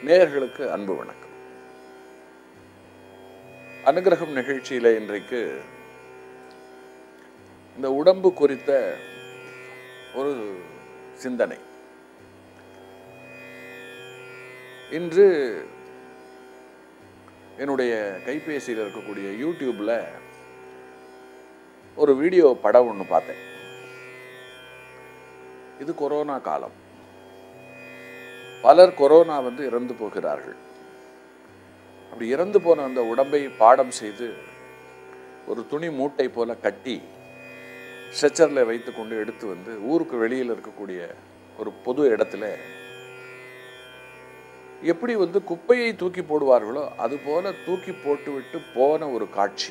நேயர்களுக்கு அன்பு வணக்கம் அனுகிரகம் நிகழ்ச்சியில இன்றைக்கு இந்த உடம்பு குறித்த ஒரு சிந்தனை இன்று என்னுடைய கைபேசியில் இருக்கக்கூடிய யூடியூப்ல ஒரு வீடியோ படம் ஒன்று பார்த்தேன் இது கொரோனா காலம் பலர் கொரோனா வந்து இறந்து போகிறார்கள் அப்படி இறந்து போன அந்த உடம்பை பாடம் செய்து ஒரு துணி மூட்டை போல கட்டி ஸ்ட்ரெச்சரில் வைத்துக்கொண்டு எடுத்து வந்து ஊருக்கு வெளியில் இருக்கக்கூடிய ஒரு பொது இடத்துல எப்படி வந்து குப்பையை தூக்கி போடுவார்களோ அது போல தூக்கி போட்டுவிட்டு போன ஒரு காட்சி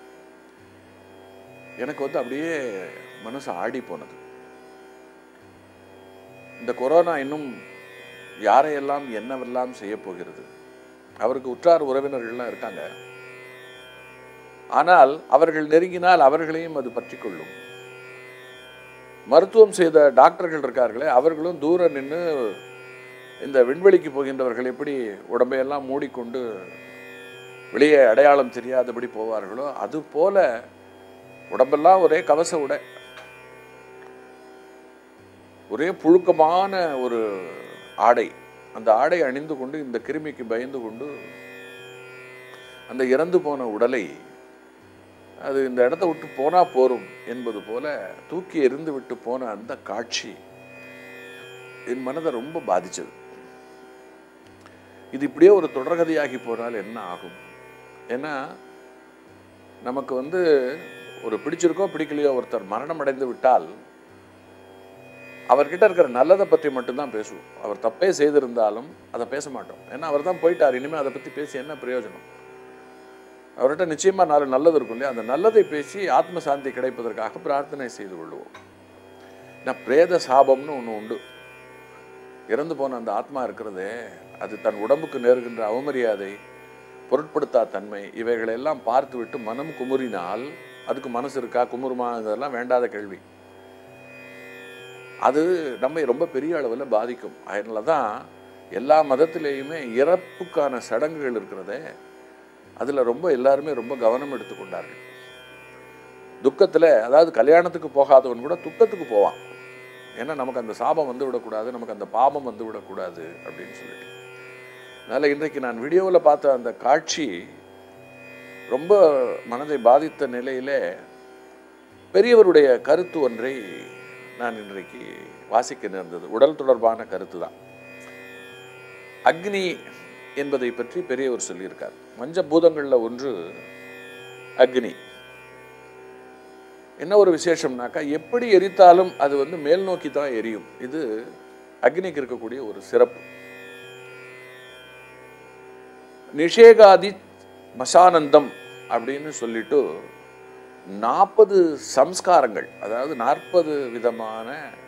எனக்கு வந்து அப்படியே மனசு ஆடி போனது இந்த கொரோனா இன்னும் யாரையெல்லாம் என்னவெல்லாம் செய்ய போகிறது அவருக்கு உற்றார் உறவினர்கள்லாம் இருக்காங்க ஆனால் அவர்கள் நெருங்கினால் அவர்களையும் அது பற்றி கொள்ளும் மருத்துவம் செய்த டாக்டர்கள் இருக்கார்களே அவர்களும் தூர நின்று இந்த விண்வெளிக்கு போகின்றவர்கள் எப்படி உடம்பையெல்லாம் மூடிக்கொண்டு வெளியே அடையாளம் தெரியாதபடி போவார்களோ அது போல உடம்பெல்லாம் ஒரே கவச உடை ஒரே புழுக்கமான ஒரு ஆடை அந்த ஆடை அணிந்து கொண்டு இந்த கிருமிக்கு பயந்து கொண்டு அந்த இறந்து போன உடலை அது இந்த இடத்த விட்டு போனா போரும் என்பது போல தூக்கி எறிந்து விட்டு போன அந்த காட்சி என் மனதை ரொம்ப பாதிச்சது இது இப்படியே ஒரு தொடர்கதையாகி போனால் என்ன ஆகும் ஏன்னா நமக்கு வந்து ஒரு பிடிச்சிருக்கோ பிடிக்கலையோ ஒருத்தர் மரணம் அடைந்து விட்டால் அவர்கிட்ட இருக்கிற நல்லதை பற்றி மட்டும்தான் பேசுவோம் அவர் தப்பே செய்திருந்தாலும் அதை பேச மாட்டோம் ஏன்னா அவர் தான் போயிட்டார் இனிமேல் அதை பற்றி பேசி என்ன பிரயோஜனம் அவர்கிட்ட நிச்சயமாக நாலு நல்லது இருக்கும் இல்லையா அந்த நல்லதை பேசி ஆத்ம சாந்தி கிடைப்பதற்காக பிரார்த்தனை செய்து கொள்வோம் ஏன்னா பிரேத சாபம்னு ஒன்று உண்டு இறந்து போன அந்த ஆத்மா இருக்கிறதே அது தன் உடம்புக்கு நேருகின்ற அவமரியாதை பொருட்படுத்தா தன்மை இவைகளெல்லாம் பார்த்து விட்டு மனம் குமுறினால் அதுக்கு மனசு இருக்கா குமுறுமா இதெல்லாம் வேண்டாத கேள்வி அது நம்மை ரொம்ப பெரிய அளவில் பாதிக்கும் அதனால தான் எல்லா மதத்திலேயுமே இறப்புக்கான சடங்குகள் இருக்கிறதே அதில் ரொம்ப எல்லாருமே ரொம்ப கவனம் எடுத்துக்கொண்டார்கள் துக்கத்தில் அதாவது கல்யாணத்துக்கு போகாதவன் கூட துக்கத்துக்கு போவான் ஏன்னா நமக்கு அந்த சாபம் வந்து விடக்கூடாது நமக்கு அந்த பாபம் வந்து விடக்கூடாது அப்படின்னு சொல்லிட்டு அதனால் இன்றைக்கு நான் வீடியோவில் பார்த்த அந்த காட்சி ரொம்ப மனதை பாதித்த நிலையிலே பெரியவருடைய கருத்து ஒன்றை நான் இன்றைக்கு வாசிக்க நேர்ந்தது உடல் தொடர்பான கருத்து தான் அக்னி என்பதை பற்றி பெரியவர் சொல்லியிருக்கார் மஞ்ச பூதங்களில் ஒன்று அக்னி என்ன ஒரு விசேஷம்னாக்கா எப்படி எரித்தாலும் அது வந்து மேல் நோக்கி தான் எரியும் இது அக்னிக்கு இருக்கக்கூடிய ஒரு சிறப்பு நிஷேகாதி மசானந்தம் அப்படின்னு சொல்லிட்டு நாற்பது சம்ஸ்காரங்கள் அதாவது நாற்பது விதமான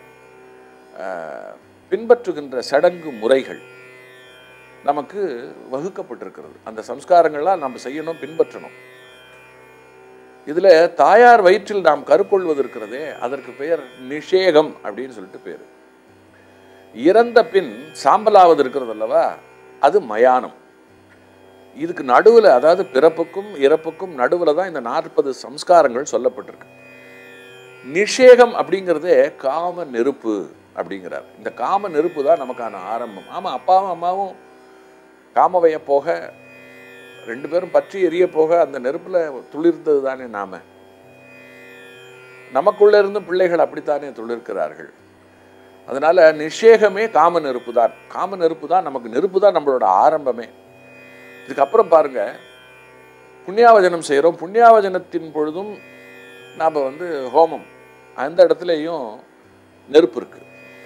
பின்பற்றுகின்ற சடங்கு முறைகள் நமக்கு வகுக்கப்பட்டிருக்கிறது அந்த சம்ஸ்காரங்கள்லாம் நம்ம செய்யணும் பின்பற்றணும் இதில் தாயார் வயிற்றில் நாம் கருக்கொள்வது இருக்கிறதே அதற்கு பெயர் நிஷேகம் அப்படின்னு சொல்லிட்டு பேர் இறந்த பின் சாம்பலாவது இருக்கிறது அல்லவா அது மயானம் இதுக்கு நடுவில் அதாவது பிறப்புக்கும் இறப்புக்கும் நடுவில் தான் இந்த நாற்பது சம்ஸ்காரங்கள் சொல்லப்பட்டிருக்கு நிஷேகம் அப்படிங்கிறதே காம நெருப்பு அப்படிங்கிறார் இந்த காம நெருப்பு தான் நமக்கான ஆரம்பம் ஆமாம் அப்பாவும் அம்மாவும் காமவைய போக ரெண்டு பேரும் பற்றி எரிய போக அந்த நெருப்பில் துளிர்ந்தது தானே நாம நமக்குள்ள இருந்து பிள்ளைகள் அப்படித்தானே துளிர்க்கிறார்கள் அதனால நிஷேகமே காம நெருப்பு தான் காம நெருப்பு தான் நமக்கு நெருப்பு தான் நம்மளோட ஆரம்பமே இதுக்கப்புறம் பாருங்க புண்ணியாவஜனம் செய்கிறோம் புண்ணியாவஜனத்தின் பொழுதும் நாம் வந்து ஹோமம் அந்த இடத்துலையும் நெருப்பு இருக்கு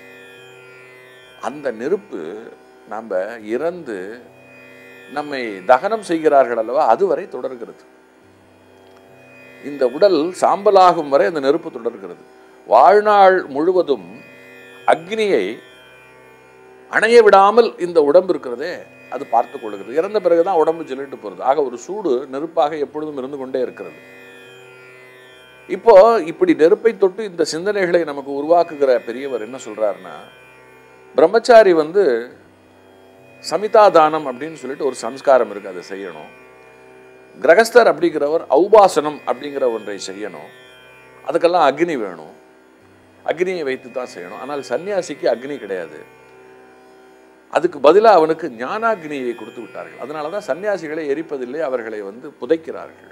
அந்த நெருப்பு நம்ம இறந்து நம்மை தகனம் செய்கிறார்கள் அல்லவா அதுவரை தொடர்கிறது இந்த உடல் சாம்பலாகும் வரை அந்த நெருப்பு தொடர்கிறது வாழ்நாள் முழுவதும் அக்னியை அணைய விடாமல் இந்த உடம்பு இருக்கிறதே அது பார்த்து கொள்கிறது இறந்த பிறகுதான் உடம்பு ஜெல்லிட்டு போகிறது ஆக ஒரு சூடு நெருப்பாக எப்பொழுதும் இருந்து கொண்டே இருக்கிறது இப்போ இப்படி நெருப்பை தொட்டு இந்த சிந்தனைகளை நமக்கு உருவாக்குகிற பெரியவர் என்ன சொல்றாருன்னா பிரம்மச்சாரி வந்து சமிதா தானம் அப்படின்னு சொல்லிட்டு ஒரு சம்ஸ்காரம் இருக்குது அதை செய்யணும் கிரகஸ்தர் அப்படிங்கிறவர் ஔபாசனம் அப்படிங்கிற ஒன்றை செய்யணும் அதுக்கெல்லாம் அக்னி வேணும் அக்னியை வைத்து தான் செய்யணும் ஆனால் சன்னியாசிக்கு அக்னி கிடையாது அதுக்கு பதிலாக அவனுக்கு ஞானாக்னியை கொடுத்து விட்டார்கள் அதனால தான் சன்னியாசிகளை எரிப்பதில்லை அவர்களை வந்து புதைக்கிறார்கள்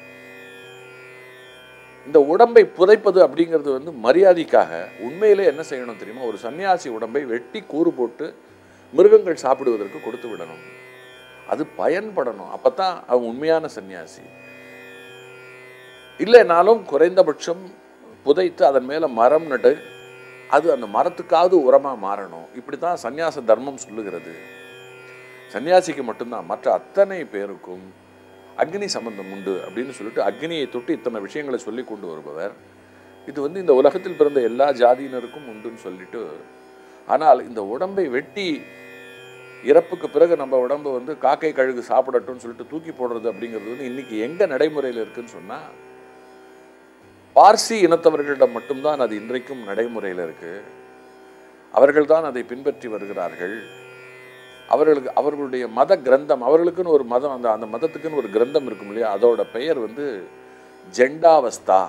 இந்த உடம்பை புதைப்பது அப்படிங்கிறது வந்து மரியாதைக்காக உண்மையிலே என்ன செய்யணும் தெரியுமா ஒரு சன்னியாசி உடம்பை வெட்டி கூறு போட்டு மிருகங்கள் சாப்பிடுவதற்கு கொடுத்து விடணும் அது பயன்படணும் அப்பதான் அவன் உண்மையான சன்னியாசி இல்லைனாலும் குறைந்தபட்சம் புதைத்து அதன் மேல மரம் நட்டு அது அந்த மரத்துக்காவது உரமா மாறணும் இப்படித்தான் சந்நியாச தர்மம் சொல்லுகிறது சன்னியாசிக்கு மட்டும்தான் மற்ற அத்தனை பேருக்கும் அக்னி சம்பந்தம் உண்டு அப்படின்னு சொல்லிட்டு அக்னியை தொட்டு இத்தனை விஷயங்களை சொல்லி கொண்டு வருபவர் இது வந்து இந்த உலகத்தில் பிறந்த எல்லா ஜாதியினருக்கும் உண்டுன்னு சொல்லிட்டு ஆனால் இந்த உடம்பை வெட்டி இறப்புக்கு பிறகு நம்ம உடம்பு வந்து காக்கை கழுகு சாப்பிடட்டும்னு சொல்லிட்டு தூக்கி போடுறது அப்படிங்கிறது வந்து இன்னைக்கு எங்க நடைமுறையில் இருக்குன்னு சொன்னா பார்சி இனத்தவர்களிடம் மட்டும்தான் அது இன்றைக்கும் நடைமுறையில் இருக்கு அவர்கள்தான் அதை பின்பற்றி வருகிறார்கள் அவர்களுக்கு அவர்களுடைய மத கிரந்தம் அவர்களுக்குன்னு ஒரு மதம் அந்த அந்த மதத்துக்குன்னு ஒரு கிரந்தம் இருக்கும் இல்லையா அதோட பெயர் வந்து ஜெண்டாவஸ்தா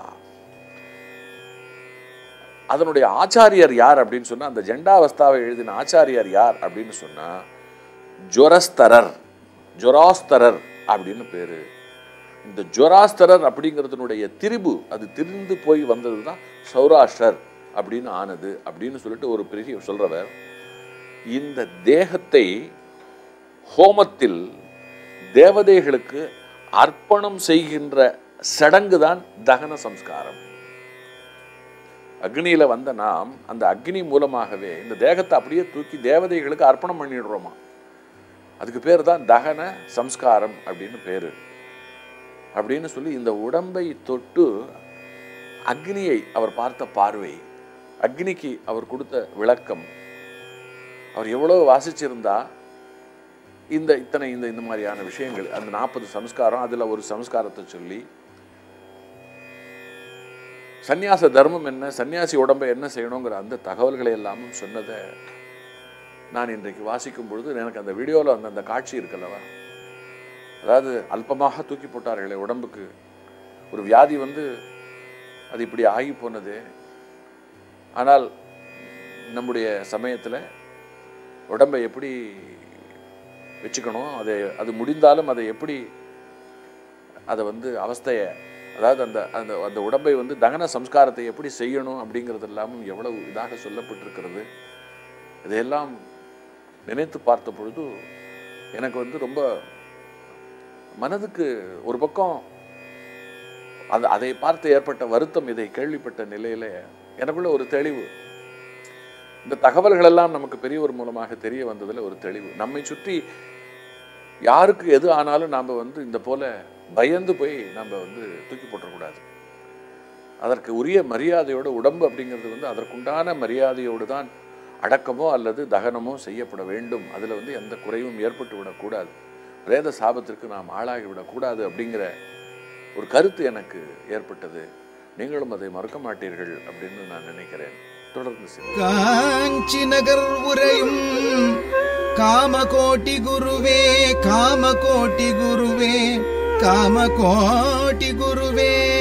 அதனுடைய ஆச்சாரியர் யார் அப்படின்னு சொன்னா அந்த ஜெண்டாவஸ்தாவை எழுதின ஆச்சாரியார் யார் அப்படின்னு சொன்னா ஜொரஸ்தரர் ஜொராஸ்தரர் அப்படின்னு பேரு இந்த ஜொராஸ்தரர் அப்படிங்கிறதுனுடைய திரிபு அது திரிந்து போய் வந்தது தான் சௌராஷ்டர் அப்படின்னு ஆனது அப்படின்னு சொல்லிட்டு ஒரு பெரிய சொல்றவர் இந்த தேகத்தை ஹோமத்தில் தேவதைகளுக்கு அர்ப்பணம் செய்கின்ற சடங்கு தான் தகன சம்ஸ்காரம் அக்னியில வந்த நாம் அந்த அக்னி மூலமாகவே இந்த தேகத்தை அப்படியே தூக்கி தேவதைகளுக்கு அர்ப்பணம் பண்ணிடுறோமா அதுக்கு பேர் தான் தகன சம்ஸ்காரம் அப்படின்னு பேரு அப்படின்னு சொல்லி இந்த உடம்பை தொட்டு அக்னியை அவர் பார்த்த பார்வை அக்னிக்கு அவர் கொடுத்த விளக்கம் அவர் எவ்வளவு வாசிச்சிருந்தா இந்த இத்தனை இந்த இந்த மாதிரியான விஷயங்கள் அந்த நாற்பது சம்ஸ்காரம் அதுல ஒரு சம்ஸ்காரத்தை சொல்லி சந்நியாச தர்மம் என்ன சன்னியாசி உடம்பை என்ன செய்யணுங்கிற அந்த தகவல்களை எல்லாமும் சொன்னதை நான் இன்றைக்கு வாசிக்கும் பொழுது எனக்கு அந்த வீடியோவில் அந்த அந்த காட்சி இருக்குல்லவா அதாவது அல்பமாக தூக்கி போட்டார்களே உடம்புக்கு ஒரு வியாதி வந்து அது இப்படி ஆகி போனது ஆனால் நம்முடைய சமயத்தில் உடம்பை எப்படி வச்சுக்கணும் அதை அது முடிந்தாலும் அதை எப்படி அதை வந்து அவஸ்தையை அதாவது அந்த அந்த அந்த உடம்பை வந்து தகன சம்ஸ்காரத்தை எப்படி செய்யணும் அப்படிங்கிறது எல்லாமும் எவ்வளவு இதாக சொல்லப்பட்டிருக்கிறது இதையெல்லாம் நினைத்து பார்த்த பொழுது எனக்கு வந்து ரொம்ப மனதுக்கு ஒரு பக்கம் அந்த அதை பார்த்து ஏற்பட்ட வருத்தம் இதை கேள்விப்பட்ட நிலையில எனக்குள்ள ஒரு தெளிவு இந்த தகவல்கள் எல்லாம் நமக்கு பெரியவர் மூலமாக தெரிய வந்ததுல ஒரு தெளிவு நம்மை சுற்றி யாருக்கு எது ஆனாலும் நாம் வந்து இந்த போல பயந்து போய் நம்ம வந்து தூக்கி போட்டுறக்கூடாது அதற்கு உரிய மரியாதையோட உடம்பு அப்படிங்கிறது வந்து அதற்குண்டான மரியாதையோடு தான் அடக்கமோ அல்லது தகனமோ செய்யப்பட வேண்டும் அதில் வந்து எந்த குறைவும் ஏற்பட்டு விடக்கூடாது பிரேத சாபத்திற்கு நாம் ஆளாகி விடக்கூடாது அப்படிங்கிற ஒரு கருத்து எனக்கு ஏற்பட்டது நீங்களும் அதை மறக்க மாட்டீர்கள் அப்படின்னு நான் நினைக்கிறேன் தொடர்ந்து செல்லுங்கள். காஞ்சி நகர் உரையும் காமகோட்டி குருவே காமகோட்டி குருவே காமகோட்டி குருவே